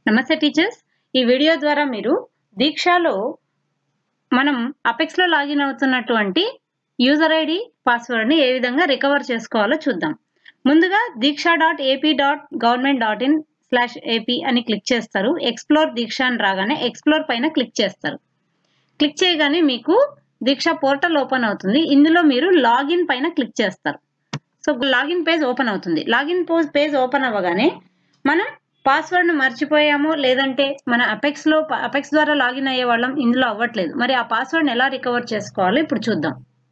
నమస్తే టీచర్స్ ఈ వీడియో ద్వారా మీరు దీక్షలో మనం అపెక్స్లో లాగిన్ అవుతున్నటువంటి యూజర్ ఐడి పాస్వర్డ్ని ఏ విధంగా రికవర్ చేసుకోవాలో చూద్దాం ముందుగా Diksha dot AP dot government dot in slash AP అని క్లిక్ చేస్తారు ఎక్స్ప్లోర్ దీక్ష అని రాగానే ఎక్స్ప్లోర్ పైన క్లిక్ చేస్తారు క్లిక్ చేయగానే మీకు దీక్ష పోర్టల్ ఓపెన్ అవుతుంది ఇందులో మీరు లాగిన్ పైన క్లిక్ చేస్తారు సో లాగిన్ పేజ్ ఓపెన్ అవుతుంది లాగిన్ పేజ్ ఓపెన్ అవ్వగానే మనం పాస్వర్డ్ను మర్చిపోయాము లేదంటే మన అపెక్స్లో అపెక్స్ ద్వారా లాగిన్ అయ్యే వాళ్ళం ఇందులో అవ్వట్లేదు మరి ఆ పాస్వర్డ్ని ఎలా రికవర్ చేసుకోవాలో ఇప్పుడు చూద్దాం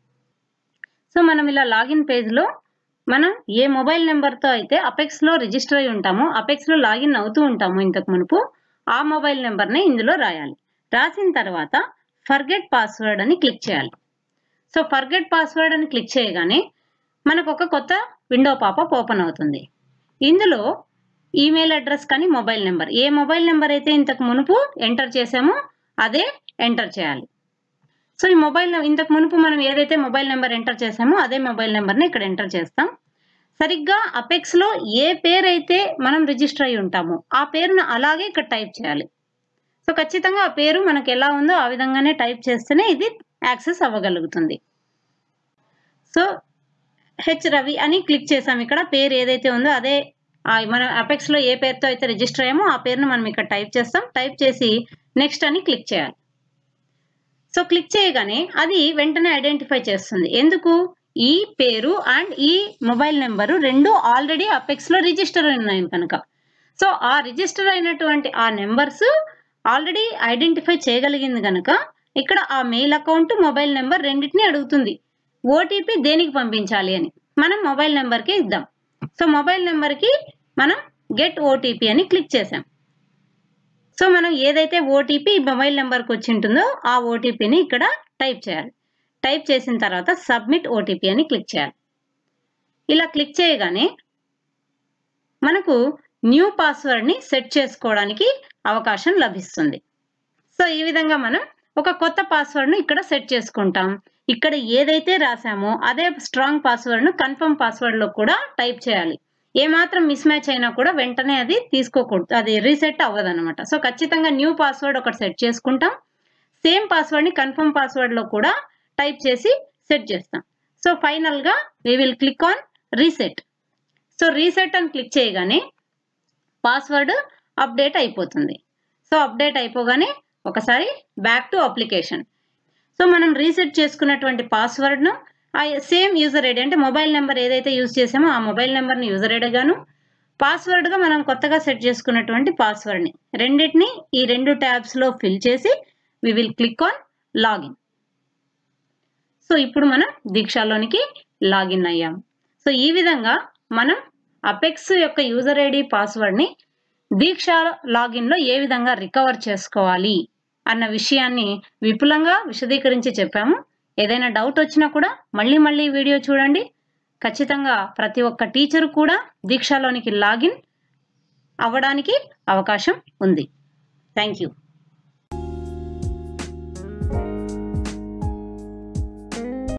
సో మనం ఇలా లాగిన్ పేజ్లో మనం ఏ మొబైల్ నెంబర్తో అయితే అపెక్స్లో రిజిస్టర్ అయి ఉంటామో అపెక్స్లో లాగిన్ అవుతూ ఉంటాము ఇంతకు మునుపు ఆ మొబైల్ నెంబర్ని ఇందులో రాయాలి రాసిన తర్వాత ఫర్గెట్ పాస్వర్డ్ అని క్లిక్ చేయాలి సో ఫర్గెట్ పాస్వర్డ్ అని క్లిక్ చేయగానే మనకు ఒక కొత్త విండో పాపప్ ఓపెన్ అవుతుంది ఇందులో ఈమెయిల్ అడ్రస్ కానీ మొబైల్ నెంబర్ ఏ మొబైల్ నెంబర్ అయితే ఇంతకు మునుపు ఎంటర్ చేసామో అదే ఎంటర్ చేయాలి సో ఈ మొబైల్ ఇంతకు మునుపు మనం ఏదైతే మొబైల్ నెంబర్ ఎంటర్ చేసామో అదే మొబైల్ నెంబర్ని ఇక్కడ ఎంటర్ చేస్తాం సరిగ్గా అపెక్స్లో ఏ పేరు అయితే మనం రిజిస్టర్ అయి ఉంటామో ఆ పేరును అలాగే ఇక్కడ టైప్ చేయాలి సో ఖచ్చితంగా ఆ పేరు మనకు ఎలా ఉందో ఆ విధంగానే టైప్ చేస్తేనే ఇది యాక్సెస్ అవ్వగలుగుతుంది సో హెచ్ రవి అని క్లిక్ చేసాం ఇక్కడ పేరు ఏదైతే ఉందో అదే మనం అపెక్స్లో ఏ పేరుతో అయితే రిజిస్టర్ అయ్యామో ఆ పేరును మనం ఇక్కడ టైప్ చేస్తాం టైప్ చేసి నెక్స్ట్ అని క్లిక్ చేయాలి సో క్లిక్ చేయగానే అది వెంటనే ఐడెంటిఫై చేస్తుంది ఎందుకు ఈ పేరు అండ్ ఈ మొబైల్ నెంబరు రెండు ఆల్రెడీ అపెక్స్లో రిజిస్టర్ ఉన్నాయి కనుక సో ఆ రిజిస్టర్ అయినటువంటి ఆ నెంబర్స్ ఆల్రెడీ ఐడెంటిఫై చేయగలిగింది కనుక ఇక్కడ ఆ మెయిల్ అకౌంట్ మొబైల్ నెంబర్ రెండింటిని అడుగుతుంది ఓటీపీ దేనికి పంపించాలి అని మనం మొబైల్ నెంబర్కి ఇద్దాం సో మొబైల్ నెంబర్కి మనం గెట్ ఓటీపీ అని క్లిక్ చేసాం సో మనం ఏదైతే ఓటీపీ మొబైల్ నెంబర్కి వచ్చి ఉంటుందో ఆ ఓటీపీని ఇక్కడ టైప్ చేయాలి టైప్ చేసిన తర్వాత సబ్మిట్ ఓటీపీ అని క్లిక్ చేయాలి ఇలా క్లిక్ చేయగానే మనకు న్యూ పాస్వర్డ్ని సెట్ చేసుకోవడానికి అవకాశం లభిస్తుంది సో ఈ విధంగా మనం ఒక కొత్త పాస్వర్డ్ను ఇక్కడ సెట్ చేసుకుంటాం ఇక్కడ ఏదైతే రాసామో అదే స్ట్రాంగ్ పాస్వర్డ్ను కన్ఫర్మ్ పాస్వర్డ్లో కూడా టైప్ చేయాలి ఏమాత్రం మిస్ మ్యాచ్ అయినా కూడా వెంటనే అది తీసుకోకూడదు అది రీసెట్ అవ్వదు అనమాట సో ఖచ్చితంగా న్యూ పాస్వర్డ్ ఒకటి సెట్ చేసుకుంటాం సేమ్ పాస్వర్డ్ని కన్ఫర్మ్ పాస్వర్డ్లో కూడా టైప్ చేసి సెట్ చేస్తాం సో ఫైనల్గా we will click on reset so reset అని క్లిక్ చేయగానే పాస్వర్డ్ అప్డేట్ అయిపోతుంది సో అప్డేట్ అయిపోగానే ఒకసారి బ్యాక్ టు అప్లికేషన్ సో మనం రీసెట్ చేసుకున్నటువంటి పాస్వర్డ్ను ఆ సేమ్ యూజర్ ఐడి అంటే మొబైల్ నెంబర్ ఏదైతే యూజ్ చేసామో ఆ మొబైల్ నెంబర్ని యూజర్ ఐడిగాను పాస్వర్డ్గా మనం కొత్తగా సెట్ చేసుకున్నటువంటి పాస్వర్డ్ని రెండింటిని ఈ రెండు ట్యాబ్స్లో ఫిల్ చేసి we will click on login so ఇప్పుడు మనం దీక్షలోనికి లాగిన్ అయ్యాం సో ఈ విధంగా మనం అపెక్స్ యొక్క యూజర్ ఐడి పాస్వర్డ్ని దీక్ష లాగిన్లో ఏ విధంగా రికవర్ చేసుకోవాలి అన్న విషయాన్ని విపులంగా విశదీకరించి చెప్పాము ఏదైనా డౌట్ వచ్చినా కూడా మళ్ళీ మళ్ళీ వీడియో చూడండి ఖచ్చితంగా ప్రతి ఒక్క టీచరు కూడా దీక్షలోనికి లాగిన్ అవ్వడానికి అవకాశం ఉంది థ్యాంక్ యూ